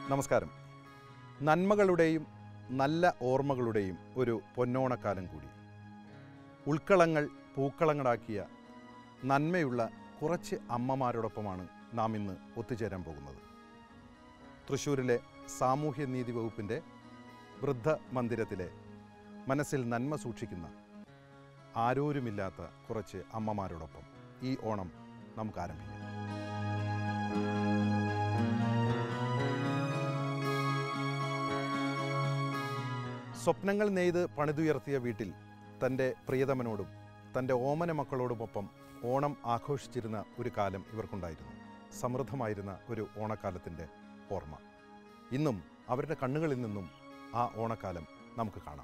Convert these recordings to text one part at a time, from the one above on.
നമസ്കാരം നന്മകളുടെയും നല്ല ഓർമ്മകളുടെയും ഒരു പൊന്നോണക്കാലം കൂടി ഉൾക്കളങ്ങൾ പൂക്കളങ്ങളാക്കിയ നന്മയുള്ള കുറച്ച് അമ്മമാരോടൊപ്പമാണ് നാം ഇന്ന് ഒത്തുചേരാൻ പോകുന്നത് തൃശ്ശൂരിലെ സാമൂഹ്യ നീതി വകുപ്പിൻ്റെ വൃദ്ധ മന്ദിരത്തിലെ മനസ്സിൽ നന്മ സൂക്ഷിക്കുന്ന ആരോരുമില്ലാത്ത കുറച്ച് അമ്മമാരോടൊപ്പം ഈ ഓണം നമുക്ക് ആരംഭിക്കാം സ്വപ്നങ്ങൾ നെയ്ത് പണിതുയർത്തിയ വീട്ടിൽ തൻ്റെ പ്രിയതമനോടും തൻ്റെ ഓമന മക്കളോടുമൊപ്പം ഓണം ആഘോഷിച്ചിരുന്ന ഒരു കാലം ഇവർക്കുണ്ടായിരുന്നു സമൃദ്ധമായിരുന്ന ഒരു ഓണക്കാലത്തിൻ്റെ ഓർമ്മ ഇന്നും അവരുടെ കണ്ണുകളിൽ നിന്നും ആ ഓണക്കാലം നമുക്ക് കാണാം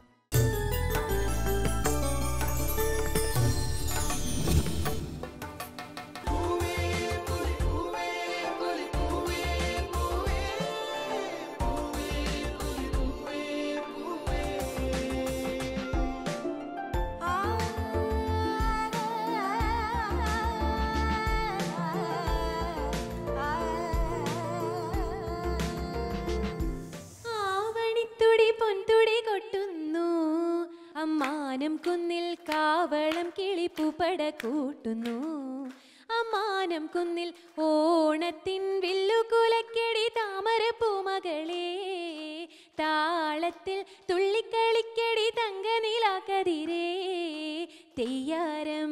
ആവണിത്തുടി പൊൻതുടി കൊട്ടുന്നു അമ്മാനം കുന്നിൽ കാവളം കിളിപ്പൂപ്പട കൂട്ടുന്നു അമ്മാനം കുന്നിൽ ഓണത്തിൻ വില്ലുകുലക്കെടി താമര പൂമകളെ താളത്തിൽ തുള്ളിക്കളിക്കടി തങ്കനിലാക്കതിരേ തെയ്യാരം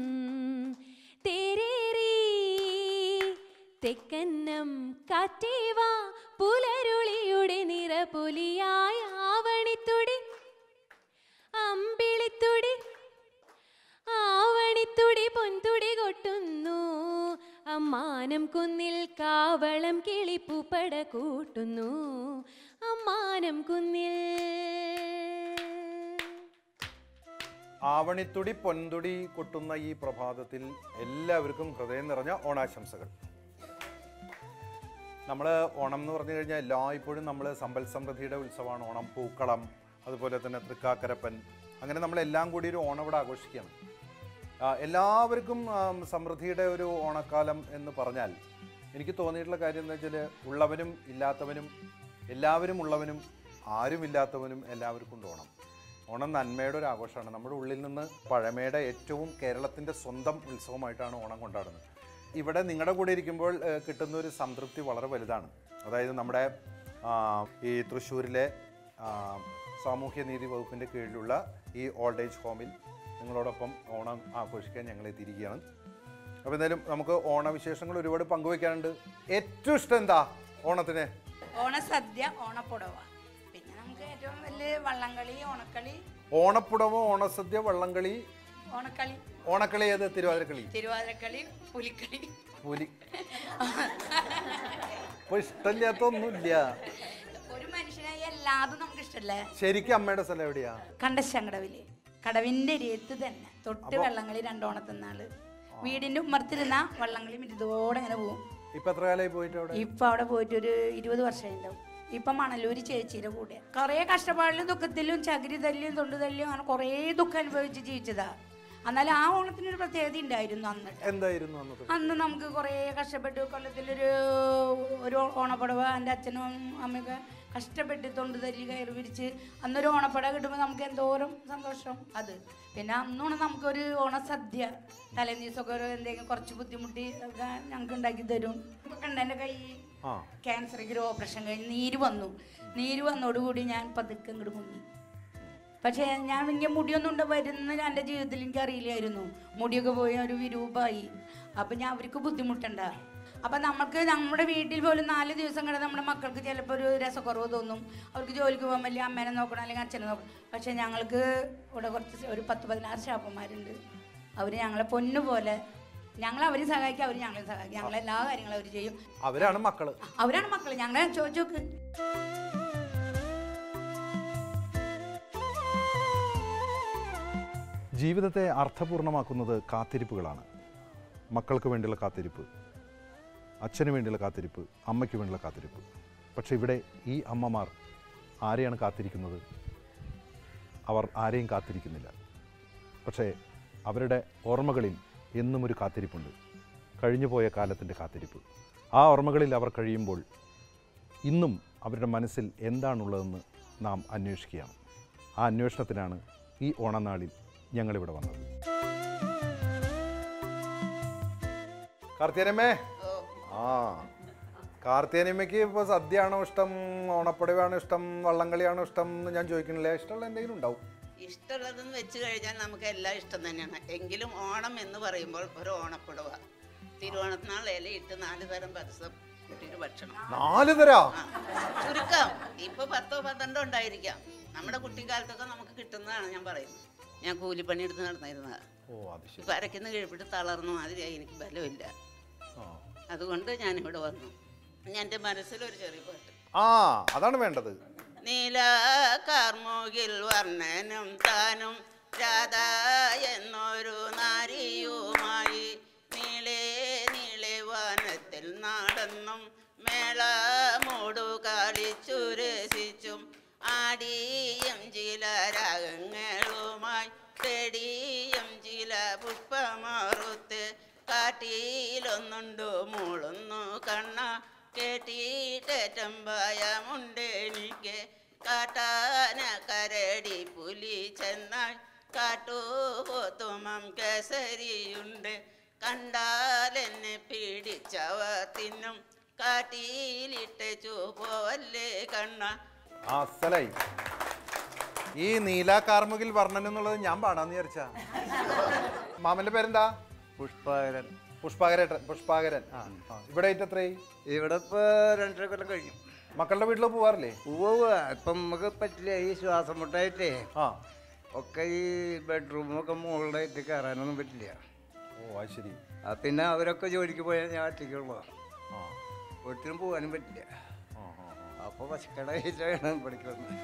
തേരേറി തെക്കന്നം കാറ്റേവാ പുലരുളിയുടെ നിറപൊലിയായ ആവണിത്തുടി അമ്പിളിത്തുടി ആവണിത്തുടി പൊൻതുടി കൊട്ടുന്നു അമ്മാനം കുന്നിൽ കാവളം കിളിപ്പൂപ്പട കൂട്ടുന്നു അമ്മാനം കുന്നിൽ ആവണിത്തുടി പൊൻതുടി കൊട്ടുന്ന ഈ പ്രഭാതത്തിൽ എല്ലാവർക്കും ഹൃദയം നിറഞ്ഞ ഓണാശംസകൾ നമ്മൾ ഓണം എന്ന് പറഞ്ഞു കഴിഞ്ഞാൽ എല്ലായ്പ്പോഴും നമ്മൾ സമ്പൽ സമൃദ്ധിയുടെ ഉത്സവമാണ് ഓണം പൂക്കളം അതുപോലെ തന്നെ തൃക്കാക്കരപ്പൻ അങ്ങനെ നമ്മളെല്ലാം കൂടി ഒരു ഓണം ഇവിടെ ആഘോഷിക്കുകയാണ് ആ, എല്ലാവർക്കും ആം, സമൃദ്ധിയുടെ ഒരു ഓണക്കാലം എന്ന് പറഞ്ഞാൽ എനിക്ക് തോന്നിയിട്ടുള്ള കാര്യം എന്താ വെച്ചാൽ ഉള്ളവനും ഇല്ലാത്തവനും എല്ലാവരും ഉള്ളവനും ആരുമില്ലാത്തവനും എല്ലാവർക്കും ഉണ്ട് ഓണം ഓണം നന്മയുടെ ഒരു ആഘോഷമാണ് നമ്മുടെ ഉള്ളിൽ നിന്ന് പഴമയുടെ ഏറ്റവും കേരളത്തിൻ്റെ സ്വന്തം ഉത്സവമായിട്ടാണ് ഓണം കൊണ്ടാടുന്നത് ഇവിടെ നിങ്ങളുടെ കൂടെ ഇരിക്കുമ്പോൾ ഏഹ്, കിട്ടുന്ന ഒരു സംതൃപ്തി വളരെ വലുതാണ് അതായത് നമ്മുടെ ആ, ഈ തൃശ്ശൂരിലെ ആ, സാമൂഹ്യനീതി വകുപ്പിൻ്റെ കീഴിലുള്ള ഈ ഓൾഡ് ഏജ് ഹോമിൽ നിങ്ങളോടൊപ്പം ഓണം ആഘോഷിക്കാൻ ഞങ്ങൾ എത്തിയിരിക്കുകയാണ് അപ്പോൾ എന്തായാലും നമുക്ക് ഓണവിശേഷങ്ങൾ ഒരുപാട് പങ്കുവയ്ക്കാനുണ്ട് ഏറ്റവും ഇഷ്ടം എന്താ ഓണത്തിന് ഓണസദ്യ ഓണപ്പുടവ പിന്നെ നമുക്ക് ഏറ്റവും വലിയ വള്ളംകളി ഓണക്കളി ഓണപ്പുടവ ഓണസദ്യ വള്ളംകളി ഓണക്കളി ഓണക്കളി ഏത് തിരുവാതിരക്കളി തിരുവാതിരക്കളി പുലിക്കളി പുലി ഇപ്പൊ ഇഷ്ടമില്ലാത്ത ഒന്നുമില്ല ഒരു മനുഷ്യനായി എല്ലാതും നമുക്ക് ഇഷ്ടമല്ലേ ശരിക്കും അമ്മയുടെ സ്ഥലം എവിടെയാ കണ്ടശങ്കടവില് കടവിന്റെ രേത്ത് തന്നെ തൊട്ട് വള്ളംകളി രണ്ടോണത്തിനാള് വീടിന്റെ ഉമ്മറത്തിരുന്ന വള്ളംകളി മിരുതോടെ അങ്ങനെ പോകും ഇപ്പൊ എത്ര കാലമായി പോയിട്ട് അവിടെ ഇപ്പൊ അവിടെ പോയിട്ട് ഒരു ഇരുപത് വർഷമായിട്ടുണ്ടാവും ഇപ്പൊ മണലൂര് ചേച്ചിയുടെ കൂടെ കുറേ കഷ്ടപ്പാടിലും ദുഃഖത്തിലും ചകിരി തല്ലിയും തൊണ്ടു തല്ലിയും അങ്ങനെ കുറേ ദുഃഖം അനുഭവിച്ച് ജീവിച്ചതാ എന്നാലും ആ ഓണത്തിനൊരു പ്രത്യേകത ഉണ്ടായിരുന്നു അന്ന് എന്തായിരുന്നു അന്നത് അന്ന് നമുക്ക് കുറേ കഷ്ടപ്പെട്ട് കൊല്ലത്തിലൊരു ഒരു ഓണപ്പടവ എൻ്റെ അച്ഛനും അമ്മയൊക്കെ കഷ്ടപ്പെട്ട് തൊണ്ട് തല്ലി കയറി വിരിച്ച് അന്നൊരു ഓണപ്പട കിട്ടുമ്പോൾ നമുക്ക് എന്തോരം സന്തോഷം അത് പിന്നെ അന്നാണ് നമുക്കൊരു ഓണസദ്യ തലേന്ന് ദിവസമൊക്കെ ഒരു എന്തെങ്കിലും കുറച്ച് ബുദ്ധിമുട്ടി ഒക്കെ ഞങ്ങൾക്ക് ഉണ്ടാക്കി തരും ഇപ്പൊ കണ്ട എൻ്റെ കൈ ആ ക്യാൻസർക്ക് ഒരു ഓപ്പറേഷൻ കഴിഞ്ഞ് നീര് വന്നു നീര് വന്നോടുകൂടി ഞാൻ പതുക്കെ ഇങ്ങോട്ട് മുങ്ങി പക്ഷേ ഞാൻ ഇങ്ങനെ മുടിയൊന്നും ഉണ്ട് വരുന്ന എൻ്റെ ജീവിതത്തിൽ എനിക്ക് അറിയില്ലായിരുന്നു മുടിയൊക്കെ പോയി ഒരു വിരൂപമായി അപ്പം ഞാൻ അവർക്ക് ബുദ്ധിമുട്ടണ്ട അപ്പം നമുക്ക് നമ്മുടെ വീട്ടിൽ പോലും നാല് ദിവസം കിടന്ന് നമ്മുടെ മക്കൾക്ക് ചിലപ്പോൾ ഒരു രസക്കുറവ് തോന്നും അവർക്ക് ജോലിക്ക് പോകാൻ വലിയ അമ്മേനെ നോക്കണം അല്ലെങ്കിൽ അച്ഛനെ നോക്കണം പക്ഷേ ഞങ്ങൾക്ക് ഇവിടെ കുറച്ച് ഒരു പത്ത് പതിനാറ് സ്റ്റാഫന്മാരുണ്ട് അവർ ഞങ്ങളെ പൊന്നു പോലെ ഞങ്ങൾ അവരെ സഹായിക്കും അവർ ഞങ്ങളെ സഹായിക്കും ഞങ്ങളെ എല്ലാ കാര്യങ്ങളും അവർ ചെയ്യും അവരാണ് മക്കള് അവരാണ് മക്കൾ ഞങ്ങളെ ചോദിച്ചു നോക്ക് ജീവിതത്തെ അർത്ഥപൂർണമാക്കുന്നത് കാത്തിരിപ്പുകളാണ് മക്കൾക്ക് വേണ്ടിയുള്ള കാത്തിരിപ്പ് അച്ഛന് വേണ്ടിയുള്ള കാത്തിരിപ്പ് അമ്മയ്ക്ക് വേണ്ടിയുള്ള കാത്തിരിപ്പ് പക്ഷേ ഇവിടെ ഈ അമ്മമാർ ആരെയാണ് കാത്തിരിക്കുന്നത് അവർ ആരെയും കാത്തിരിക്കുന്നില്ല പക്ഷേ അവരുടെ ഓർമ്മകളിൽ എന്നും ഒരു കാത്തിരിപ്പുണ്ട് കഴിഞ്ഞുപോയ കാലത്തിൻ്റെ കാത്തിരിപ്പ് ആ ഓർമ്മകളിൽ അവർ കഴിയുമ്പോൾ ഇന്നും അവരുടെ മനസ്സിൽ എന്താണുള്ളതെന്ന് നാം അന്വേഷിക്കുകയാണ് ആ അന്വേഷണത്തിനാണ് ഈ ഓണനാളിൽ ഞങ്ങളിവിടെ വന്നത് കാർത്തിയനമ്മേ ആ കാർത്തിയനമ്മയ്ക്ക് ഇപ്പോൾ സദ്യയാണോ ഇഷ്ടം ഓണപ്പടവാണോ ഇഷ്ടം വള്ളംകളിയാണോ ഇഷ്ടം എന്ന് ഞാൻ ചോദിക്കണില്ല ഇഷ്ടമുള്ള എന്തെങ്കിലും ഉണ്ടാവും ഇഷ്ടമുള്ളതെന്ന് വെച്ച് കഴിഞ്ഞാൽ നമുക്ക് എല്ലാം ഇഷ്ടം തന്നെയാണ് എങ്കിലും ഓണം എന്ന് പറയുമ്പോൾ ഒരു ഓണപ്പുടവ തിരുവോണത്തിനാൾ ഇലയിട്ട് നാല് തരം പരസം കുട്ടിയുടെ ഭക്ഷണം നാല് തരാ ആ ചുരുക്കം ഇപ്പൊ പത്തോ പന്ത്രണ്ടോ ഉണ്ടായിരിക്കാം നമ്മുടെ കുട്ടിക്കാലത്തൊക്കെ നമുക്ക് കിട്ടുന്നതാണ് ഞാൻ പറയുന്നത് ഞാൻ കൂലിപ്പണി എടുത്ത് നടന്നിരുന്നതാണ് ഓ അത് ശരി ഇപ്പൊ അരയ്ക്കുന്ന കീഴ്പിട്ട് തളർന്ന മാതിരിയായി എനിക്ക് ബലമില്ല ആ. അതുകൊണ്ട് ഞാനിവിടെ വന്നു ഞാൻ എൻ്റെ മനസ്സിലൊരു ചെറിയ പാട്ട് ആ അതാണ് വേണ്ടത് നീല കാർമുകിൽ വർണ്ണനും താനും രാധ എന്നൊരു നാരിയുമായി നീളെ നീളെ വനത്തിൽ നടന്നും മേള മൂടു കളിച്ചു രസിച്ചും ആടിയും ചില രാഗങ്ങളുമായി തേടിയും ചില പുഷ്പമറുത്ത് കാട്ടിലൊന്നുണ്ടു മൂളുന്നു കണ്ണ കേട്ടിട്ടേറ്റം ഭയമുണ്ടെനിക്ക് കാട്ടാന കരടി പുലി ചെന്നാൽ കാട്ടുപോത്തുമം കേസരിയുണ്ട് കണ്ടാൽ എന്നെ പിടിച്ചവർ തിന്നും കാട്ടിയിലിട്ട് പോവല്ലേ കണ്ണ അസലായി ഈ നീല കാർമുകിൽ വർണ്ണൻ എന്നുള്ളത് ഞാൻ പാടാന്ന് വിചാരിച്ചാ മാമന്റെ പേരെന്താ പുഷ്പാകരൻ പുഷ്പാകരൻ പുഷ്പാകരൻ ആ ആ. ഇവിടെ ആയിട്ട് എത്രയായി ഇവിടെ ഇപ്പൊ രണ്ടര കൊല്ലം കഴിഞ്ഞു മക്കളുടെ വീട്ടിൽ പോവാറില്ലേ ഉവ്വ് ഇപ്പം നമുക്ക് പറ്റില്ല ഈ ശ്വാസം മുട്ടായിട്ടേ ആ ഒക്കെ ഈ ബെഡ്റൂമൊക്കെ മുകളിലായിട്ട് കയറാനൊന്നും പറ്റില്ല ഓ അത് ശരി ആ, പിന്നെ അവരൊക്കെ ജോലിക്ക് പോയാൽ ഞാൻ ഒറ്റയ്ക്കുള്ള ആ വീട്ടിലും പോകാനും പറ്റില്ല ആ, ആ, ആ. അപ്പോൾ പശുക്കടയിലാണ് പഠിക്കുന്നത്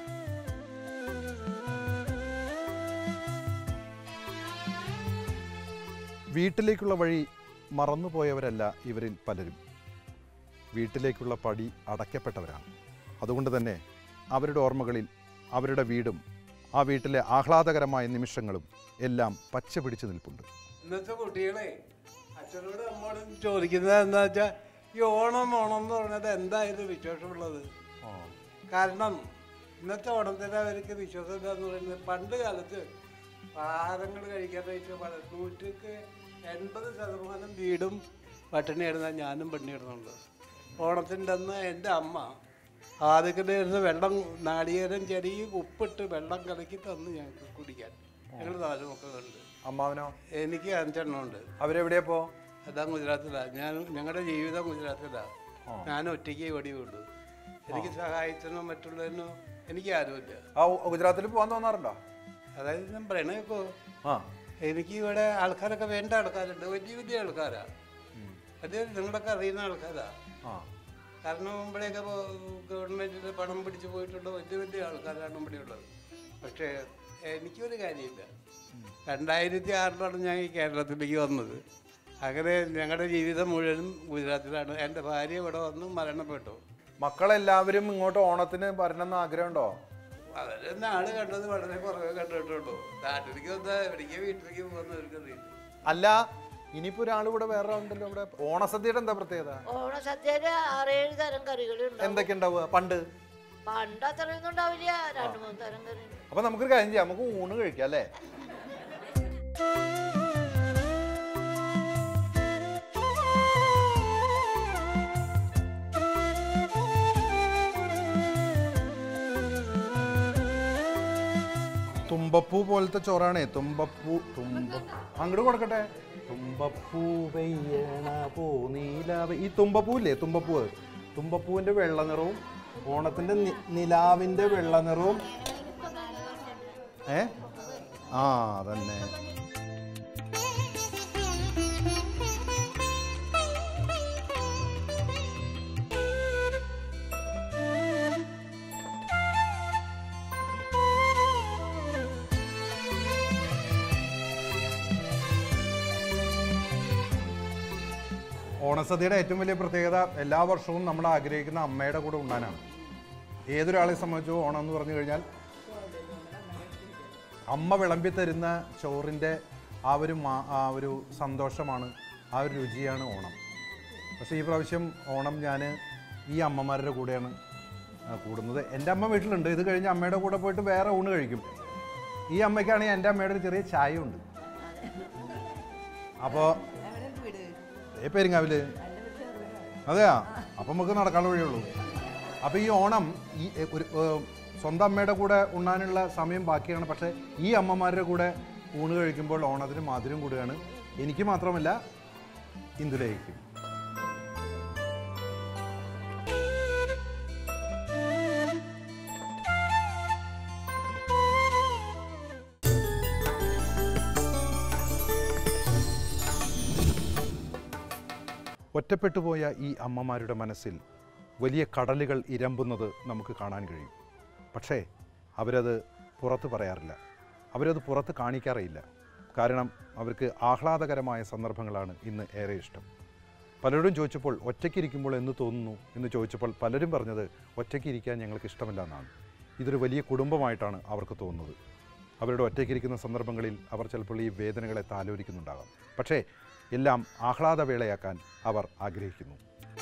വീട്ടിലേക്കുള്ള വഴി മറന്നുപോയവരല്ല ഇവരിൽ പലരും വീട്ടിലേക്കുള്ള പടി അടയ്ക്കപ്പെട്ടവരാണ് അതുകൊണ്ട് തന്നെ അവരുടെ ഓർമ്മകളിൽ അവരുടെ വീടും ആ വീട്ടിലെ ആഹ്ലാദകരമായ നിമിഷങ്ങളും എല്ലാം പച്ച പിടിച്ചു നിൽപ്പുണ്ട് ഇന്നത്തെ കുട്ടികളെ അച്ഛനോട് അമ്മോടും ചോദിക്കുന്നത് എന്താ വെച്ചാൽ ഈ ഓണം ഓണം എന്ന് പറയുന്നത് എന്തായിരുന്നു വിശേഷമുള്ളത് കാരണം ഇന്നത്തെ ഓണത്തിന് അവർക്ക് വിശ്വാസം എന്താന്ന് പറയുന്നത് പണ്ട് കാലത്ത് ആഹാരങ്ങൾ കഴിക്കാനായിട്ട് വളരെ നൂറ്റിക്ക് എൺപത് ശതമാനം വീടും പട്ടിണിയായിരുന്ന ഞാനും പട്ടിണിയായിരുന്നുണ്ട് ഓണത്തിൻ്റെ അന്ന് എൻ്റെ അമ്മ ആദ്യത്തിൻ്റെ വെള്ളം നാളികേരം ചെറിയ ഉപ്പിട്ട് വെള്ളം കലക്കി തന്ന് ഞങ്ങൾക്ക് കുടിക്കാൻ ഞങ്ങൾ നാല് മക്കളുണ്ട് അമ്മാവനോ എനിക്ക് അഞ്ചെണ്ണമുണ്ട് അവരെവിടെയപ്പോ അതാ ഗുജറാത്തിലാണ് ഞാൻ ഞങ്ങളുടെ ജീവിതം ഗുജറാത്തിലാണ് ഞാൻ ഒറ്റയ്ക്ക് ഇവിടെ ഉള്ളൂ എനിക്ക് സഹായത്തിനോ മറ്റുള്ളതിനോ എനിക്ക് ആരുമില്ല ആ ഗുജറാത്തിൽ പോകാൻ തോന്നാറുണ്ടോ അതായത് ഞാൻ പറയണേക്കോ ആ എനിക്ക് ഇവിടെ ആൾക്കാരൊക്കെ വേണ്ട ആൾക്കാരുണ്ട് വലിയ വലിയ ആൾക്കാരാ അത് നിങ്ങളൊക്കെ അറിയുന്ന ആൾക്കാരാ ആ കാരണം ഇവിടെയൊക്കെ ഗവൺമെന്റിന്റെ പണം പിടിച്ചു പോയിട്ടുള്ള വലിയ വലിയ ആൾക്കാരാണ് ഇവിടെ ഉള്ളത് പക്ഷേ എനിക്കൊരു കാര്യമില്ല രണ്ടായിരത്തി ആറിലാണ് ഞാൻ ഈ കേരളത്തിലേക്ക് വന്നത് അങ്ങനെ ഞങ്ങളുടെ ജീവിതം മുഴുവനും ഗുജറാത്തിലാണ് എൻ്റെ ഭാര്യ ഇവിടെ വന്ന് മരണപ്പെട്ടു മക്കളെല്ലാവരും ഇങ്ങോട്ട് ഓണത്തിന് വരണമെന്ന് ആഗ്രഹമുണ്ടോ വളരെ നാട് കണ്ടത് വളരെ കുറവേ കണ്ടിട്ടുള്ളൂ നാട്ടിലേക്ക് വന്നാൽ എവിടേക്ക് വീട്ടിലേക്ക് പോകുന്നവർക്ക് അറിയില്ല അല്ല ഇനിയിപ്പോ ഒരാൾ ഇവിടെ വേറെ ഉണ്ടല്ലോ ഇവിടെ ഓണസദ്യയുടെ എന്താ പ്രത്യേകത ഓണസദ്യയില് ആറേഴ് തരം കറികളുണ്ട് എന്തൊക്കെ ഉണ്ടാവുക പണ്ട് പണ്ട് അത്രയൊന്നും ഉണ്ടാവില്ല രണ്ടു മൂന്ന് തരം കറി അപ്പൊ നമുക്കൊരു കാര്യം ചെയ്യാം നമുക്ക് ഊണ് കഴിക്കാം അല്ലേ തുമ്പപ്പൂ പോലത്തെ ചോറാണേ തുമ്പപ്പൂ തുമ്പ അങ്ങോട്ട് കൊടുക്കട്ടെ തുമ്പപ്പൂ പെയ്യണ പൂ നീലാവ ഈ തുമ്പപ്പൂ ഇല്ലേ തുമ്പപ്പൂ തുമ്പപ്പൂവിന്റെ വെള്ള നിറവും ഓണത്തിന്റെ നി- നിലാവിന്റെ വെള്ള നിറവും ഏ ആ അതന്നെ ഓണസദ്യയുടെ ഏറ്റവും വലിയ പ്രത്യേകത എല്ലാ വർഷവും നമ്മൾ ആഗ്രഹിക്കുന്ന അമ്മയുടെ കൂടെ ഉണ്ണാനാണ് ഏതൊരാളെ സംബന്ധിച്ചു ഓണം എന്ന് പറഞ്ഞു കഴിഞ്ഞാൽ അമ്മ വിളമ്പി തരുന്ന ചോറിൻ്റെ ആ ഒരു മാ- ആ ഒരു സന്തോഷമാണ് ആ ഒരു രുചിയാണ് ഓണം പക്ഷേ ഈ പ്രാവശ്യം ഓണം ഞാൻ ഈ അമ്മമാരുടെ കൂടെയാണ് ആ, കൂടുന്നത് എൻ്റെ അമ്മ വീട്ടിലുണ്ട് ഇത് കഴിഞ്ഞ് അമ്മയുടെ കൂടെ പോയിട്ട് വേറെ ഊണ് കഴിക്കും ഈ അമ്മയ്ക്കാണെങ്കിൽ എൻ്റെ അമ്മയുടെ ഒരു ചെറിയ ചായ ഉണ്ട് അപ്പോൾ ഏ പെരിങ്ങാവില് അതെയാ അപ്പം നമുക്ക് നടക്കാനുള്ള വഴിയുള്ളൂ അപ്പോൾ ഈ ഓണം ഈ എ, ഒരു ഏ, സ്വന്തം അമ്മയുടെ കൂടെ ഉണ്ണാനുള്ള സമയം ബാക്കിയാണ് പക്ഷേ ഈ അമ്മമാരുടെ കൂടെ ഊണ് കഴിക്കുമ്പോൾ ഓണത്തിന് മാധുര്യം കൂടുകയാണ് എനിക്ക് മാത്രമല്ല ഇന്ദുലേക്കും ഒറ്റപ്പെട്ടു പോയ ഈ അമ്മമാരുടെ മനസ്സിൽ വലിയ കടലുകൾ ഇരമ്പുന്നത് നമുക്ക് കാണാൻ കഴിയും പക്ഷേ അവരത് പുറത്ത് പറയാറില്ല അവരത് പുറത്ത് കാണിക്കാറേയില്ല കാരണം അവർക്ക് ആഹ്ലാദകരമായ സന്ദർഭങ്ങളാണ് ഇന്ന് ഏറെ ഇഷ്ടം പലരോടും ചോദിച്ചപ്പോൾ ഒറ്റയ്ക്കിരിക്കുമ്പോൾ എന്ന് തോന്നുന്നു എന്ന് ചോദിച്ചപ്പോൾ പലരും പറഞ്ഞത് ഒറ്റയ്ക്കിരിക്കാൻ ഞങ്ങൾക്ക് ഇഷ്ടമല്ല എന്നാണ് ഇതൊരു വലിയ കുടുംബമായിട്ടാണ് അവർക്ക് തോന്നുന്നത് അവരുടെ ഒറ്റയ്ക്കിരിക്കുന്ന സന്ദർഭങ്ങളിൽ അവർ ചിലപ്പോൾ ഈ വേദനകളെ താലോലിക്കുന്നുണ്ടാകാം പക്ഷേ എല്ലാം ആഹ്ലാദവേളയാക്കാൻ അവർ ആഗ്രഹിക്കുന്നു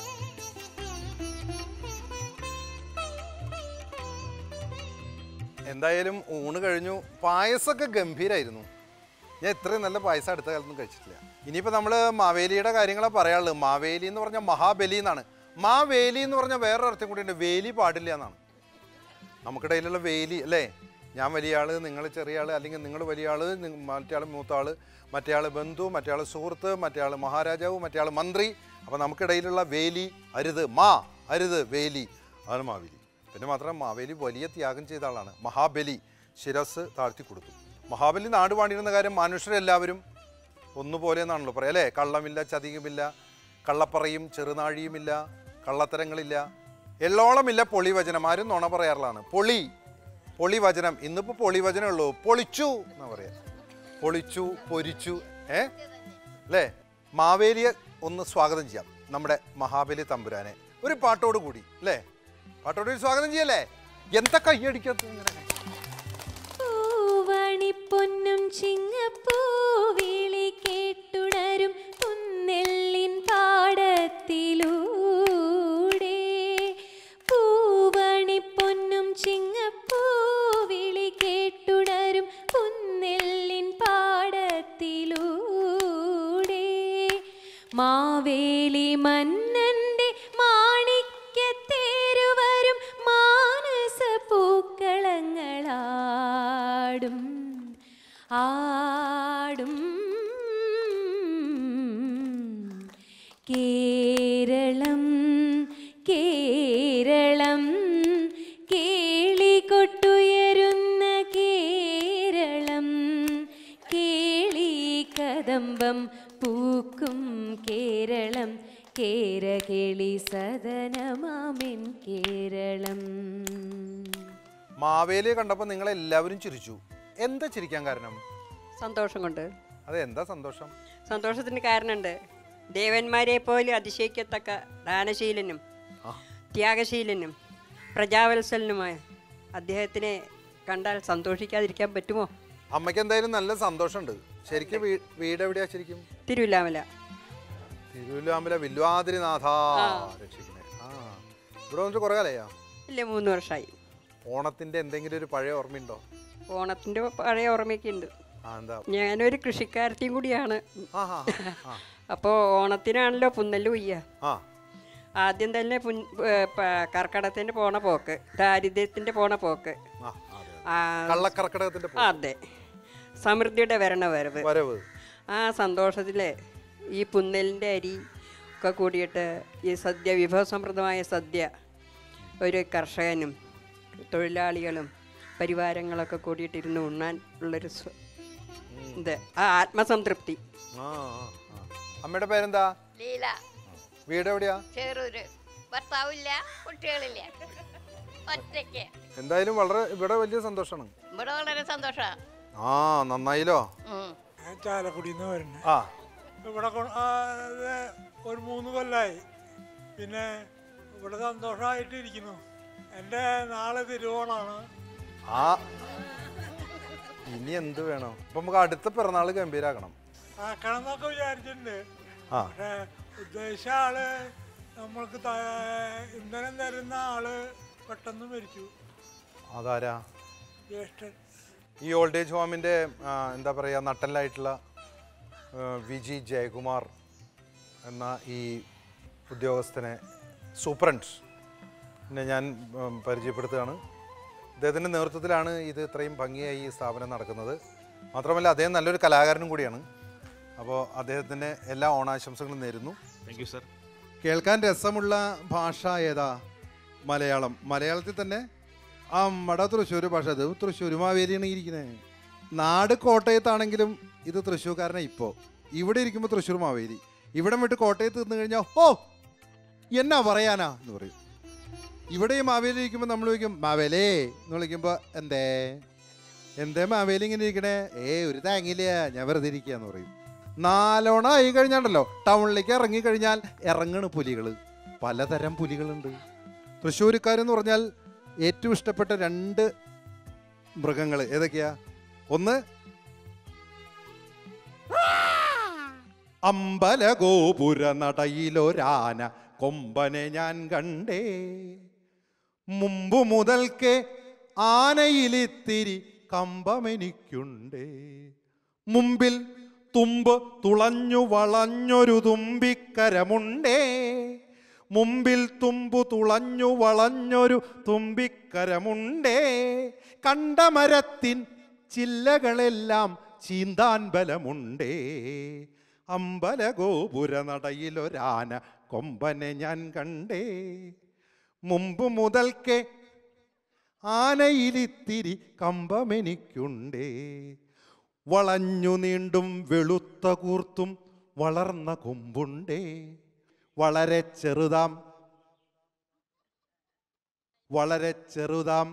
എന്തായാലും ഊണ് കഴിഞ്ഞു പായസമൊക്കെ ഗംഭീരായിരുന്നു ഞാൻ ഇത്രയും നല്ല പായസം അടുത്ത കാലത്തൊന്നും കഴിച്ചിട്ടില്ല ഇനിയിപ്പോൾ നമ്മൾ മാവേലിയുടെ കാര്യങ്ങളാണ് പറയാനുള്ളത് മാവേലി എന്ന് പറഞ്ഞാൽ മഹാബലി എന്നാണ് മാവേലി എന്ന് പറഞ്ഞാൽ വേറൊരു അർത്ഥം കൂടിയുണ്ട് വേലി പാടില്ല എന്നാണ് നമുക്കിടയിലുള്ള വേലി അല്ലേ ഞാൻ വലിയ ആള് നിങ്ങൾ ചെറിയ ആള് അല്ലെങ്കിൽ നിങ്ങൾ വലിയ ആള് നിങ്ങ- മറ്റേ ആള് മൂത്ത ആള് മറ്റേ ആള് ബന്ധു മറ്റേ ആള് സുഹൃത്ത് മറ്റേ ആള് മഹാരാജാവ് മറ്റേ ആള് മന്ത്രി അപ്പം നമുക്കിടയിലുള്ള വേലി അരുത് മാ അരുത് വേലി അതാണ് മാവേലി പിന്നെ മാത്രം മാവേലി വലിയ ത്യാഗം ചെയ്ത ആളാണ് മഹാബലി ശിരസ് താഴ്ത്തി കൊടുത്തു മഹാബലി നാട് പാണ്ടിരുന്ന കാര്യം മനുഷ്യരെല്ലാവരും ഒന്നുപോലെ എന്നാണല്ലോ പറയാം അല്ലേ കള്ളമില്ല ചതിയുമില്ല കള്ളപ്പറയും ചെറുനാഴിയുമില്ല കള്ളത്തരങ്ങളില്ല എള്ളോളമില്ല പൊളി വചനം ആരും നുണ പറയാറുള്ളതാണ് പൊളി പൊളി വചനം ഇന്നിപ്പോൾ പൊളി വചനമേ ഉള്ളൂ പൊളിച്ചു എന്നാ പറയാ പൊളിച്ചു പൊരിച്ചു ഏ അല്ലേ മാവേലിയെ ഒന്ന് സ്വാഗതം ചെയ്യാം നമ്മുടെ മഹാബലി തമ്പുരാനെ ഒരു പാട്ടോട് കൂടി അല്ലേ പാട്ടോട് കൂടി സ്വാഗതം ചെയ്യല്ലേ എന്താ കയ്യടിക്കാത്ത ഇങ്ങനെ പൂവണിപ്പൊന്നും ചിങ്ങപ്പൂവിളി കേട്ടുണരും പുന്നെല്ലിൻ പാടത്തിലൂടെ പൂവണിപ്പൊന്നും ചിങ്ങപ്പൂവിളി കേട്ടുണരും പുന്നെല്ലിൻ പാടത്തിലൂടെ മാവേലി മന്നന്റെ മാണിക്യത്തേരുവരും മാനസ പൂക്കളങ്ങളാടും ആടും കേരളം കേരളം കേളികൊട്ടുയരുന്ന കേരളം കേളി കദംബം പൂക്കും കേരളം കേരകേളി സദനമാമിൻ കേരളം മാവേലിയെ കണ്ടപ്പോൾ നിങ്ങളെല്ലാവരും ചിരിച്ചു എന്താ ചിരിക്കാൻ കാരണം സന്തോഷം കൊണ്ട് അതെ എന്താ സന്തോഷം സന്തോഷത്തിന് കാരണമുണ്ട് ദേവന്മാരെ പോലെ അതിശയിക്കത്തക്ക ദാനശീലനും ആ. ത്യാഗശീലനും പ്രജാവത്സലനുമായ അദ്ദേഹത്തിനെ കണ്ടാൽ സന്തോഷിക്കാതിരിക്കാൻ പറ്റുമോ അമ്മയ്ക്ക് എന്തായാലും നല്ല സന്തോഷമുണ്ട് ശരിക്കും വീ- വീട് എവിടെയാ ശരിക്കും തിരുവില്ലാമല തിരുവല്ലാമല വില്വാതിരിനാഥ രക്ഷിക്കണേ ആ ഇവിടെ വന്നിട്ട് കുറേ കാലയാ ഇല്ല മൂന്ന് വർഷമായി ഓണത്തിന്റെ എന്തെങ്കിലും ഒരു പഴയ ഓർമ്മയുണ്ടോ ഓണത്തിൻ്റെ പഴയ ഓർമ്മയൊക്കെ ഉണ്ട് ആ എന്താ ഞാനൊരു കൃഷിക്കാരത്തിയും കൂടിയാണ് ആ ആ ആ അപ്പോൾ ഓണത്തിനാണല്ലോ പുന്നല് കൊയ്യുക ആ ആദ്യം തന്നെ പുൻ കർക്കടത്തിൻ്റെ പോണ പോക്ക് ദാരിദ്ര്യത്തിൻ്റെ പോണ പോക്ക് ആ അതെ ആ, കള്ളക്കർക്കിടകത്തിന്റെ പോ- അതെ സമൃദ്ധിയുടെ വരണ വരവ് വരവ് ആ സന്തോഷത്തിൽ ഈ പുന്നലിൻ്റെ അരി ഒക്കെ കൂടിയിട്ട് ഈ സദ്യ വിഭവസമൃദ്ധമായ സദ്യ ഒരു കർഷകനും തൊഴിലാളികളും പരിവാരങ്ങളൊക്കെ കൂടിയിട്ട് ഇരുന്ന് ഉണ്ണാൻ ഉള്ളൊരു സ്വ- ഇത് ആ ആത്മസംതൃപ്തി ആ ആ, ആ. അമ്മയുടെ പേരെന്താ ലീല വീട് എവിടെയാ ചെറൂര് ഭർത്താവില്ല കുട്ടികളില്ല ഒറ്റയ്ക്ക് എന്തായാലും വളരെ ഇവിടെ വലിയ സന്തോഷമാണ് ഇവിടെ വളരെ സന്തോഷമാണ് ആ നന്നായില്ലോ ഞാൻ ചാലക്കുടിയിൽ നിന്ന് വരുന്നത് ആ ഇവിടെ കൊ- ആ, ഇത് ഒരു മൂന്ന് കൊല്ലായി പിന്നെ ഇവിടെ സന്തോഷമായിട്ടിരിക്കുന്നു എൻ്റെ നാളെ തിരുവോണാണ് ആ ഇനി എന്ത് വേണം അപ്പൊ നമുക്ക് അടുത്ത പിറന്നാൾ ഗംഭീരാക്കണം ആക്കണം എന്നൊക്കെ വിചാരിച്ചിട്ടുണ്ട് ആ പക്ഷേ ഉദ്ദേശിച്ച ആള് നമ്മൾക്ക് ത- ഇന്ധനം തരുന്ന ആള് പെട്ടെന്ന് മരിച്ചു അതാരാ ജ്യേഷ്ഠൻ ഈ ഓൾഡ് ഏജ് ഹോമിൻ്റെ എന്താ പറയുക നട്ടലായിട്ടുള്ള ആ, വി ജി ജയകുമാർ എന്ന ഈ ഉദ്യോഗസ്ഥനെ സൂപ്രണ്ട് നെ ഞാൻ ഉം, പരിചയപ്പെടുത്തുകയാണ് ഇദ്ദേഹത്തിൻ്റെ നേതൃത്വത്തിലാണ് ഇത് ഇത്രയും ഭംഗിയായി ഈ സ്ഥാപനം നടക്കുന്നത് മാത്രമല്ല അദ്ദേഹം നല്ലൊരു കലാകാരനും കൂടിയാണ് അപ്പോൾ അദ്ദേഹത്തിന് എല്ലാ ഓണാശംസകളും നേരുന്നു താങ്ക് യു സർ കേൾക്കാൻ രസമുള്ള ഭാഷ ഏതാ മലയാളം മലയാളത്തിൽ തന്നെ ആ മട തൃശ്ശൂർ ഭാഷ ഇത് തൃശ്ശൂർ മാവേലിയാണ് ഇരിക്കുന്നത് നാട് കോട്ടയത്താണെങ്കിലും ഇത് തൃശ്ശൂർക്കാരനെ ഇപ്പോൾ ഇവിടെ ഇരിക്കുമ്പോൾ തൃശ്ശൂർ മാവേലി ഇവിടെ വിട്ട് കോട്ടയത്ത് നിന്ന് കഴിഞ്ഞാൽ ഓ എന്നാ പറയാനാ എന്ന് പറയും ഇവിടെ ഈ മാവേലി ഇരിക്കുമ്പോൾ നമ്മൾ ചോദിക്കും മാവേലേ എന്ന് വിളിക്കുമ്പോൾ എന്തേ എന്തേ മാവേലി ഇങ്ങനെ ഇരിക്കണേ ഏ ഒരു തേങ്ങയില്ല ഞാൻ വെറുതെ ഇരിക്കുകയെന്ന് പറയും നാലോണ ആയി കഴിഞ്ഞാണ്ടല്ലോ ടൗണിലേക്ക് ഇറങ്ങി കഴിഞ്ഞാൽ ഇറങ്ങണ് പുലികൾ പലതരം പുലികളുണ്ട് തൃശ്ശൂരുകാരെന്ന് പറഞ്ഞാൽ ഏറ്റവും ഇഷ്ടപ്പെട്ട രണ്ട് മൃഗങ്ങൾ ഏതൊക്കെയാ ഒന്ന് അമ്പലഗോപുര നടയിലൊരാന കൊമ്പനെ ഞാൻ കണ്ടേ മുമ്പ് മുതൽക്കേ ആനയിലിത്തിരി കമ്പമെനിക്കുണ്ടേ മുമ്പിൽ തുമ്പ് തുളഞ്ഞു വളഞ്ഞൊരു തുമ്പിക്കരമുണ്ടേ മുമ്പിൽ തുമ്പു തുളഞ്ഞു വളഞ്ഞൊരു തുമ്പിക്കരമുണ്ടേ കണ്ടമരത്തിൻ ചില്ലകളെല്ലാം ചീന്താൻ ബലമുണ്ടേ അമ്പലഗോപുര നടയിലൊരാന കൊമ്പനെ ഞാൻ കണ്ടേ മുമ്പ് മുതൽക്കേ ആനയിലിത്തിരി കമ്പമെനിക്കുണ്ടേ വളഞ്ഞു നീണ്ടും വെളുത്ത കൂർത്തും വളർന്ന കൊമ്പുണ്ടേ വളരെ ചെറുതാം വളരെ ചെറുതാം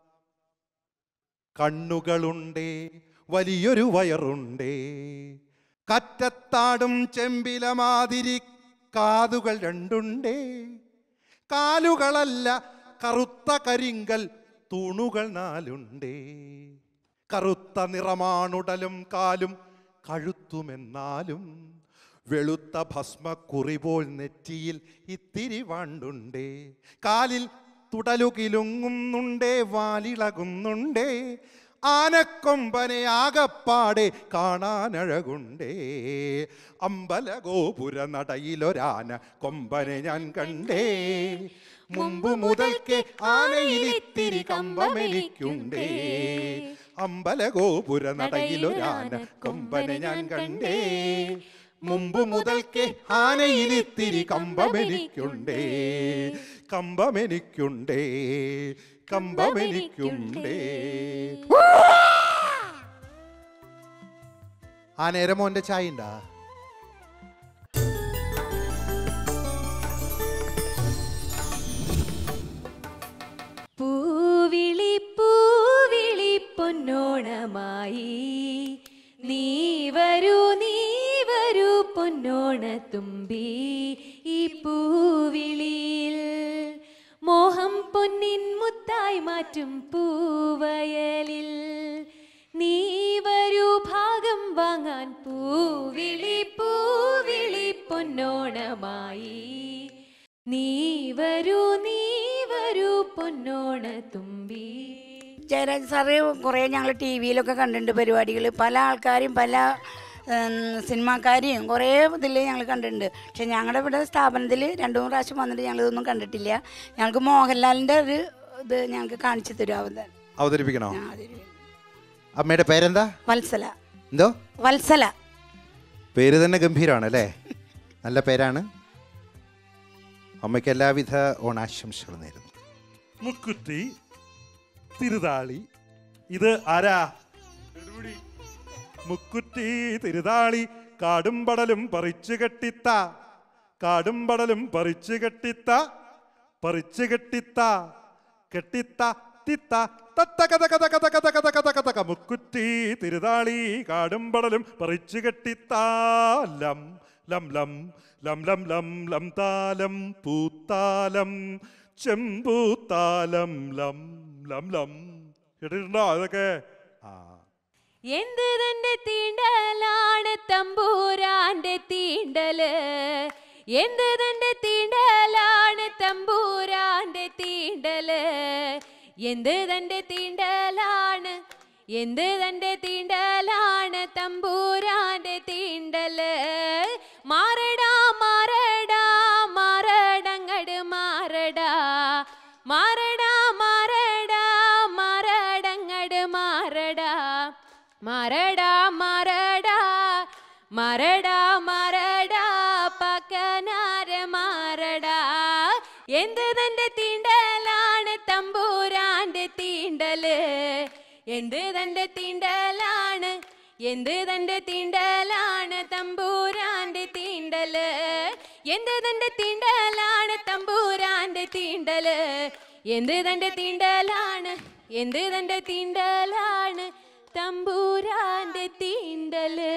കണ്ണുകളുണ്ടേ വലിയൊരു വയറുണ്ടേ കറ്റത്താടും ചെമ്പിലമാതിരി കാതുകൾ രണ്ടുണ്ടേ കാലുകളല്ല കറുത്ത കരിങ്കൽ തൂണുകൾ നാലുണ്ടേ കറുത്ത നിറമാണുടലും കാലും കഴുത്തുമെന്നാലും വെളുത്ത ഭസ്മക്കുറി പോൽ നെറ്റിയിൽ ഇത്തിരി വാണ്ടുണ്ടേ കാലിൽ തുടലുകിലുങ്ങുന്നുണ്ടേ വാലിളകുന്നുണ്ടേ ആനക്കൊമ്പനെ ആകപ്പാടെ കാണാനഴകുണ്ടേ അമ്പലഗോപുര നടയിലൊരാന കൊമ്പനെ ഞാൻ കണ്ടേ മുമ്പ് മുതൽക്കേ ആനയിലിത്തിരി കമ്പമെനിക്കുണ്ടേ അമ്പലഗോപുര നടയിലൊരാന കൊമ്പനെ ഞാൻ കണ്ടേ മുമ്പ് മുതൽക്കേ ആനയിലിത്തിരി കമ്പമെനിക്കുണ്ടേ കമ്പമെനിക്കുണ്ടേ കമ്പമെനിക്കുണ്ടേ ആ നേരം മോന്റെ ചായ ഉണ്ടാ പൂവിളി പൂവിളി പൊന്നോണമായി നീ വരൂ നീ വരൂ പൊന്നോണ തുമ്പി ഈ പൂവിളിയിൽ മോഹം പൊന്നിൻ മുത്തായി മാറ്റും പൂവയലിൽ നീ വരൂ ഭാഗം വാങ്ങാൻ പൂവിളി പൂവിളി പൊന്നോണമായി നീ വരൂ നീ വരൂ പൊന്നോണ തുമ്പി ജയരാജ് സാറ് കുറേ ഞങ്ങൾ ടി വിയിലൊക്കെ കണ്ടിട്ടുണ്ട് പരിപാടികൾ പല ആൾക്കാരും പല ഉം, സിനിമാക്കാരെയും കുറേ ഇതിൽ ഞങ്ങൾ കണ്ടിട്ടുണ്ട് പക്ഷെ ഞങ്ങളുടെ ഇവിടെ സ്ഥാപനത്തിൽ രണ്ട് മൂന്ന് പ്രാവശ്യം വന്നിട്ട് ഞങ്ങൾ ഇതൊന്നും കണ്ടിട്ടില്ല ഞങ്ങൾക്ക് മോഹൻലാലിൻ്റെ ഒരു ഇത് ഞങ്ങൾക്ക് കാണിച്ചു തരും അവതാരം അവതരിപ്പിക്കണോ ആ, അതിന്. അമ്മയുടെ പേരെന്താ വത്സല എന്തോ വത്സല പേര് തന്നെ ഗംഭീരമാണ് അല്ലേ നല്ല പേരാണ് അമ്മയ്ക്ക് എല്ലാവിധ ഓണാശംസകളും നേരുന്നു മുക്കുറ്റി തിരുതാളി ഇത് ആരാ മുക്കുറ്റി തിരുതാളി കാടും പടലും പറിച്ചു കെട്ടിത്ത കാടും പടലും പറിച്ചു കെട്ടിത്ത പറിച്ചു കെട്ടിത്ത കെട്ടിത്ത തിത്ത തത്ത കഥ കഥ കഥ കഥ കഥ കഥ കഥ ക. മുക്കുറ്റി തിരുതാളി കാടും പടലും പറിച്ചു കെട്ടിത്താലം ലം ലം ലം ലം ലം ലം താലം പൂത്താലം ചെമ്പൂത്താലം ലം ലം ലം കേട്ടിട്ടുണ്ടോ അതൊക്കെ ആ എന്ത് തന്റെ തീണ്ടലാണ് തമ്പൂരാന്റെ തീണ്ടല് എന്ത് തന്റെ തീണ്ടലാണ് തമ്പൂരാന്റെ തീണ്ടല് എന്ത് തൻ്റെ തീണ്ടലാണ് എന്ത് തൻ്റെ തീണ്ടലാണ് തമ്പൂരാന്റെ തീണ്ടല് മാറടാ മാറടാ മാറടങ്ങട് മാറടാ മാറടാ മാറടാ മാറടങ്ങട് മാറടാ മാറടാ മാറടാ മരടാ മരടാ പക്കനാര മാറടാ എന്ത് തന്റെ തീണ്ടലാണ് തമ്പൂരാന്റെ തീണ്ടല് എന്ത് തന്റെ തീണ്ടലാണ് എന്ത് തന്റെ തീണ്ടലാണ് തമ്പൂരാന്റെ തീണ്ടല് എന്ത് തന്റെ തീണ്ടലാണ് തമ്പൂരാന്റെ തീണ്ടല് എന്ത് തന്റെ തീണ്ടലാണ് എന്ത് തന്റെ തീണ്ടലാണ് തമ്പൂരാന്റെ തീണ്ടല്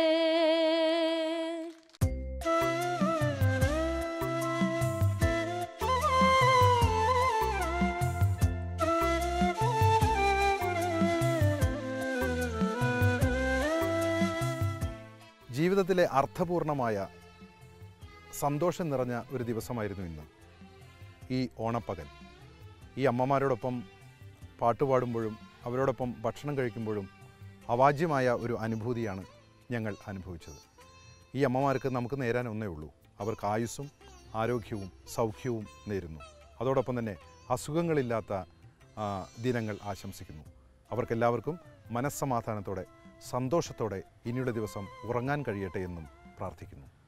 ജീവിതത്തിലെ അർത്ഥപൂർണമായ സന്തോഷം നിറഞ്ഞ ഒരു ദിവസമായിരുന്നു ഇന്ന് ഈ ഓണപ്പകൽ ഈ അമ്മമാരോടൊപ്പം പാട്ടുപാടുമ്പോഴും അവരോടൊപ്പം ഭക്ഷണം കഴിക്കുമ്പോഴും അവാജ്യമായ ഒരു അനുഭൂതിയാണ് ഞങ്ങൾ അനുഭവിച്ചത് ഈ അമ്മമാർക്ക് നമുക്ക് നേരാൻ ഒന്നേ ഉള്ളൂ അവർക്ക് ആയുസ്സും ആരോഗ്യവും സൗഖ്യവും നേരുന്നു അതോടൊപ്പം തന്നെ അസുഖങ്ങളില്ലാത്ത ആ, ദിനങ്ങൾ ആശംസിക്കുന്നു അവർക്കെല്ലാവർക്കും മനസ്സമാധാനത്തോടെ സന്തോഷത്തോടെ ഇനിയുടെ ദിവസം ഉറങ്ങാൻ കഴിയട്ടെ എന്നും പ്രാർത്ഥിക്കുന്നു